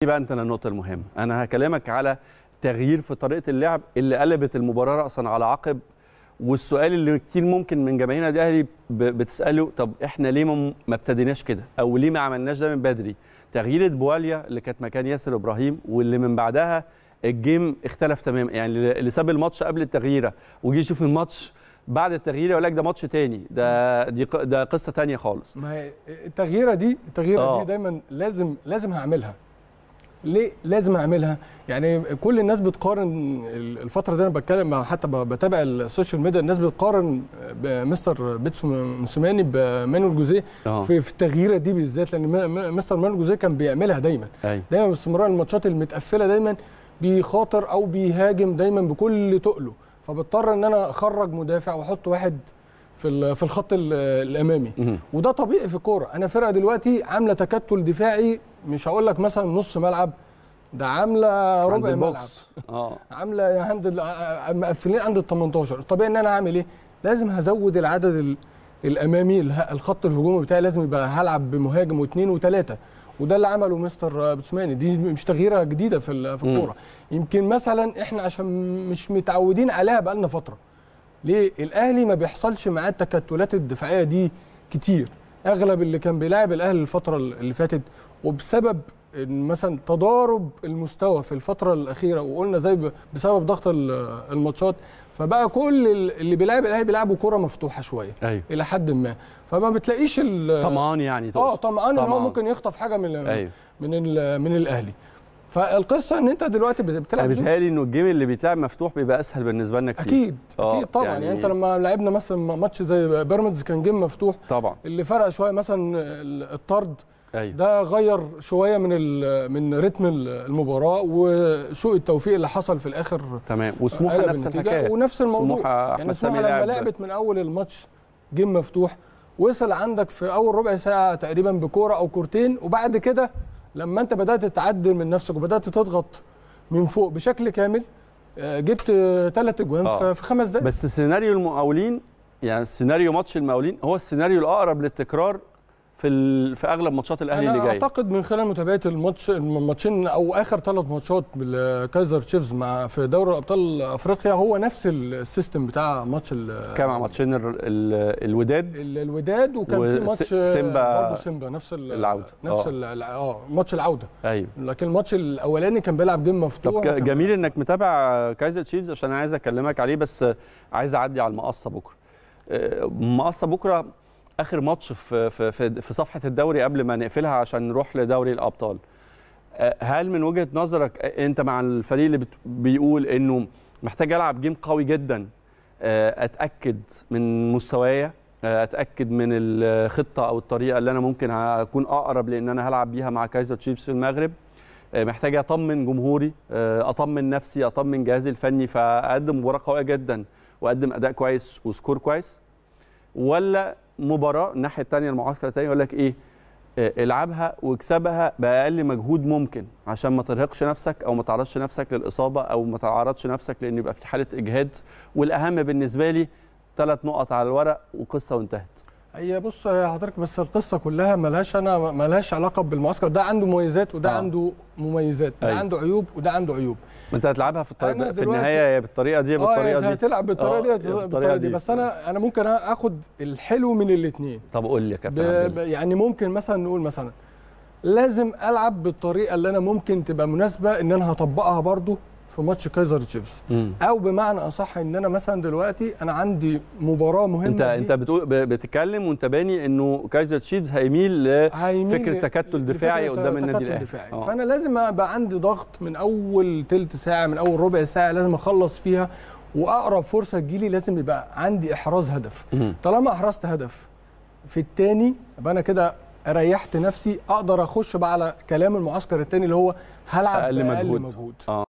بقى انت النقطه المهمه انا هكلمك على تغيير في طريقه اللعب اللي قلبت المباراه راسا على عقب والسؤال اللي كتير ممكن من جماهيرنا الاهلي ب- بتساله طب احنا ليه ما ما ابتديناش كده او ليه ما عملناش ده من بدري تغيير بواليا اللي كانت مكان ياسر ابراهيم واللي من بعدها الجيم اختلف تماما يعني اللي اللي ساب الماتش قبل التغييره وجي يشوف الماتش بعد التغيير يقول لك ده ماتش تاني ده دي ق- ده قصه تانيه خالص ما هي التغييره دي التغييره آه. دي دايما لازم لازم هعملها ليه لازم اعملها يعني كل الناس بتقارن الفتره دي انا بتكلم مع حتى ب- بتابع السوشيال ميديا الناس بتقارن بمستر بيتسو موسيماني بمانويل جوزيه اه في في التغييره دي بالذات لان م- م- مستر مانويل جوزيه كان بيعملها دايما ايوه دايما باستمرار الماتشات المتقفله دايما بيخاطر او بيهاجم دايما بكل تقله فبضطر ان انا اخرج مدافع واحط واحد في ال- في الخط ال- الامامي مهم. وده طبيعي في الكوره انا فرقه دلوقتي عامله تكتل دفاعي مش هقول لك مثلا نص ملعب ده عامله عند ربع البوكس. ملعب اه عامله عند ال- ع- مقفلين عند ال 18 طبيعي ان انا هعمل ايه لازم هزود العدد ال- الامامي اله- الخط الهجومي بتاعي لازم يبقى هلعب بمهاجم واثنين وثلاثه وده اللي عمله مستر بتسماني دي مش تغييره جديده في ال- في مم. الكوره يمكن مثلا احنا عشان مش متعودين عليها بقالنا فتره ليه الاهلي ما بيحصلش معاه التكتلات الدفاعيه دي كتير اغلب اللي كان بيلاعب الاهلي الفتره اللي فاتت وبسبب إن مثلا تضارب المستوى في الفتره الاخيره وقلنا زي ب- بسبب ضغط ال- الماتشات فبقى كل ال- اللي بيلاعب الاهلي بيلعبوا كوره مفتوحه شويه ايوه الى حد ما فما بتلاقيش ال- طمعان يعني اه تقصد. طمعان ان هو طمعان. ممكن يخطف حاجه من ال- ايوه من ال- من الاهلي فالقصه ان انت دلوقتي بت- انا بتلعب زون. بيتهيألي انه الجيم اللي بيتلعب مفتوح بيبقى اسهل بالنسبه لنا كتير اكيد آه، اكيد طبعا يعني, يعني- انت لما لعبنا مثلا ماتش زي بيراميدز كان جيم مفتوح طبعا اللي فرق شويه مثلا ال- الطرد ايوه ده غير شويه من ال- من رتم ال- المباراه وسوء التوفيق اللي حصل في الاخر تمام وسموحه قلب نفس النتيجة الحكايه ونفس الموضوع سموحه يعني احمد سموحه سامي لما لعب لعبت من اول الماتش جيم مفتوح وصل عندك في اول ربع ساعه تقريبا بكوره او كورتين وبعد كده لما انت بدات تعدل من نفسك وبدات تضغط من فوق بشكل كامل آه، جبت ثلاث اجوان آه. في- في خمس دقائق بس سيناريو المقاولين يعني سيناريو ماتش المقاولين هو السيناريو الاقرب للتكرار في ال... في اغلب ماتشات الاهلي انا اللي جايه اعتقد من خلال متابعه الماتش الماتشين او اخر ثلاث ماتشات بالكايزر تشيفز مع في دوري ابطال افريقيا هو نفس السيستم بتاع ماتش ال- كان مع ماتشين ال... ال... الوداد ال- الوداد وكان في وس- ماتش سيمبا- برضه سيمبا نفس ال- العودة. نفس آه. ال- ال- اه ماتش العوده ايوه لكن الماتش الاولاني كان بيلعب جيم طب مفتوح ك- وكان- جميل انك متابع كايزر تشيفز عشان انا عايز اكلمك عليه بس عايز اعدي على المقصه بكره آه، المقصه بكره اخر ماتش في في في في صفحه الدوري قبل ما نقفلها عشان نروح لدوري الابطال آه، هل من وجهه نظرك آه، انت مع الفريق اللي بت- بيقول انه محتاج العب جيم قوي جدا آه، اتاكد من مستوايا آه، اتاكد من الخطه او الطريقه اللي انا ممكن اكون اقرب لان انا هلعب بيها مع كايزر تشيفز في المغرب آه، محتاج اطمن جمهوري آه، اطمن نفسي اطمن جهازي الفني فاقدم مباراه قويه جدا واقدم اداء كويس وسكور كويس ولا مباراه الناحيه الثانيه المعسكر الثاني يقول لك ايه آه، العبها واكسبها باقل مجهود ممكن عشان ما ترهقش نفسك او ما تعرضش نفسك للاصابه او ما تعرضش نفسك لان يبقى في حاله اجهاد والاهم بالنسبه لي ثلاث نقط على الورق وقصه وانتهت هي بص يا حضرتك بس القصه كلها ملهاش انا ملهاش علاقه بالمعسكر ده عنده مميزات وده آه. آه. عنده مميزات ده أيوة. عنده عيوب وده عنده عيوب ما انت هتلعبها في أنا الطريقه في دلوقتي- النهايه يا بالطريقه دي يا اه بالطريقه يعني دي هتلعب بالطريقه آه، دي بالطريقة بالطريقه دي دي. بس انا انا ممكن اخد الحلو من الاثنين طب قول لي يا ب... كابتن عبد ب... الله. يعني ممكن مثلا نقول مثلا لازم العب بالطريقه اللي انا ممكن تبقى مناسبه ان انا هطبقها برضو في ماتش كايزر تشيفز مم. او بمعنى اصح ان انا مثلا دلوقتي انا عندي مباراه مهمه انت دي انت بتقول ب- بتتكلم وانت باني انه كايزر تشيفز هيميل ل هيميل فكرة ل- تكتل دفاعي لفكرة قدام النادي تكتل الأهلي. دفاعي. آه. فانا لازم ابقى عندي ضغط من اول تلت ساعه من اول ربع ساعه لازم اخلص فيها واقرب فرصه تجيلي لازم يبقى عندي احراز هدف مم. طالما احرزت هدف في الثاني يبقى انا كده ريحت نفسي اقدر اخش بقى على كلام المعسكر الثاني اللي هو هلعب أقل باقل مجهود. مجهود اه